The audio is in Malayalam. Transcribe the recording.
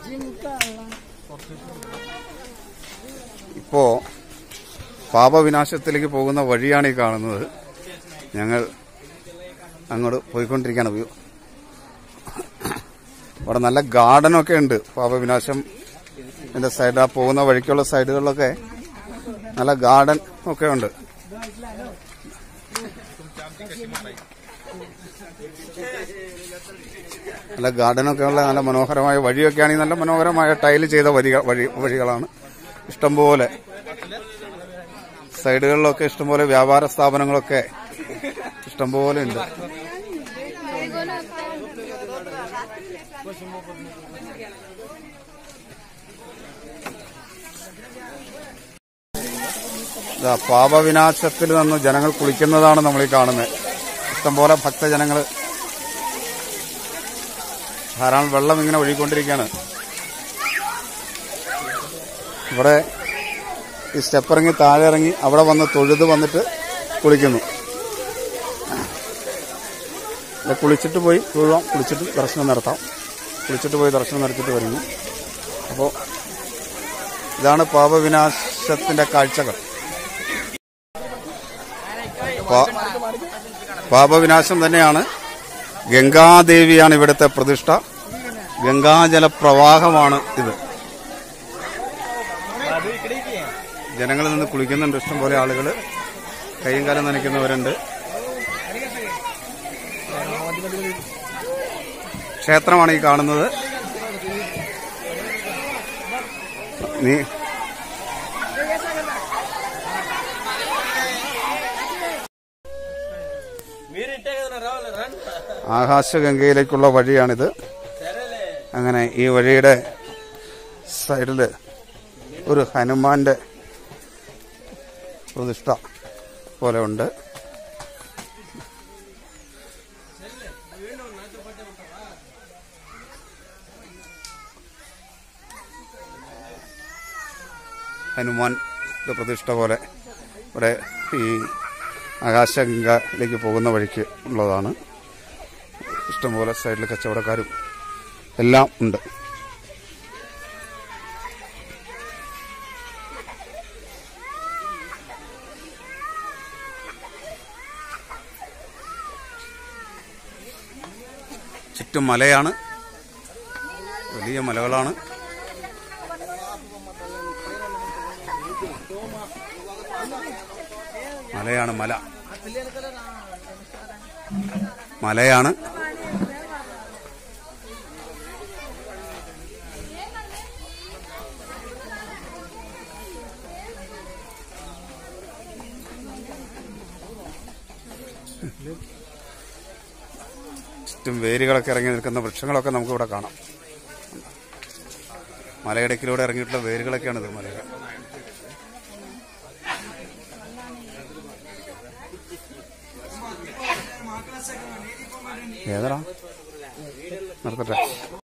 ഇപ്പോ പാപവിനാശത്തിലേക്ക് പോകുന്ന വഴിയാണ് ഈ കാണുന്നത് ഞങ്ങൾ അങ്ങോട്ട് പോയിക്കൊണ്ടിരിക്കുകയാണ് വ്യൂ ഇവിടെ നല്ല ഗാർഡനൊക്കെ ഉണ്ട് പാപവിനാശം ഇതിന്റെ സൈഡ് ആ പോകുന്ന വഴിക്കുള്ള സൈഡുകളിലൊക്കെ നല്ല ഗാർഡൻ ഒക്കെ ഉണ്ട് നല്ല ഗാർഡനൊക്കെ ഉള്ള നല്ല മനോഹരമായ വഴിയൊക്കെയാണെങ്കിൽ നല്ല മനോഹരമായ ടൈല് ചെയ്ത വഴിക വഴി വഴികളാണ് ഇഷ്ടംപോലെ സൈഡുകളിലൊക്കെ ഇഷ്ടംപോലെ വ്യാപാര സ്ഥാപനങ്ങളൊക്കെ ഇഷ്ടംപോലെ ഉണ്ട് ഇതാ പാപവിനാശത്തിൽ നിന്ന് ജനങ്ങൾ കുളിക്കുന്നതാണ് നമ്മൾ ഈ കാണുന്നത് ഇഷ്ടംപോലെ ഭക്തജനങ്ങൾ ധാരാളം വെള്ളം ഇങ്ങനെ ഒഴുകിക്കൊണ്ടിരിക്കുകയാണ് ഇവിടെ ഈ സ്റ്റെപ്പ് ഇറങ്ങി താഴെ ഇറങ്ങി അവിടെ വന്ന് തൊഴുത് വന്നിട്ട് കുളിക്കുന്നു ഇവിടെ കുളിച്ചിട്ട് പോയി തൊഴുവാം കുളിച്ചിട്ട് ദർശനം നടത്താം കുളിച്ചിട്ട് പോയി ദർശനം നടത്തിയിട്ട് വരുന്നു അപ്പോൾ ഇതാണ് പാപവിനാശത്തിന്റെ കാഴ്ചകൾ പാ- പാപവിനാശം തന്നെയാണ് ഗംഗാദേവിയാണ് ഇവിടുത്തെ പ്രതിഷ്ഠ ഗംഗാജല പ്രവാഹമാണ് ഇത് ജനങ്ങളിൽ നിന്ന് കുളിക്കുന്നുണ്ട് ഇഷ്ടംപോലെ ആളുകൾ കൈയും കാലം നനയ്ക്കുന്നവരുണ്ട് ക്ഷേത്രമാണ് ഈ കാണുന്നത് നീ ആകാശഗംഗയിലേക്കുള്ള വഴിയാണിത് അങ്ങനെ ഈ വഴിയുടെ സൈഡില് ഒരു ഹനുമാന്റെ പ്രതിഷ്ഠ പോലെ ഉണ്ട് ഹനുമാന്റെ പ്രതിഷ്ഠ പോലെ ഇവിടെ ഈ ആകാശഗംഗയിലേക്ക് പോകുന്ന വഴിക്ക് ഉള്ളതാണ് ഇഷ്ടംപോലെ സൈഡിൽ കച്ചവടക്കാരും എല്ലാം ഉണ്ട് ചുറ്റും മലയാണ് വലിയ മലകളാണ് മലയാണ് മല മലയാണ് ചുറ്റും വേരുകളൊക്കെ ഇറങ്ങി നിൽക്കുന്ന വൃക്ഷങ്ങളൊക്കെ നമുക്ക് ഇവിടെ കാണാം മലയിടക്കിലൂടെ ഇറങ്ങിയിട്ടുള്ള വേരുകളൊക്കെയാണിത് മലകൾ ഏതാ നിർത്തട്ടെ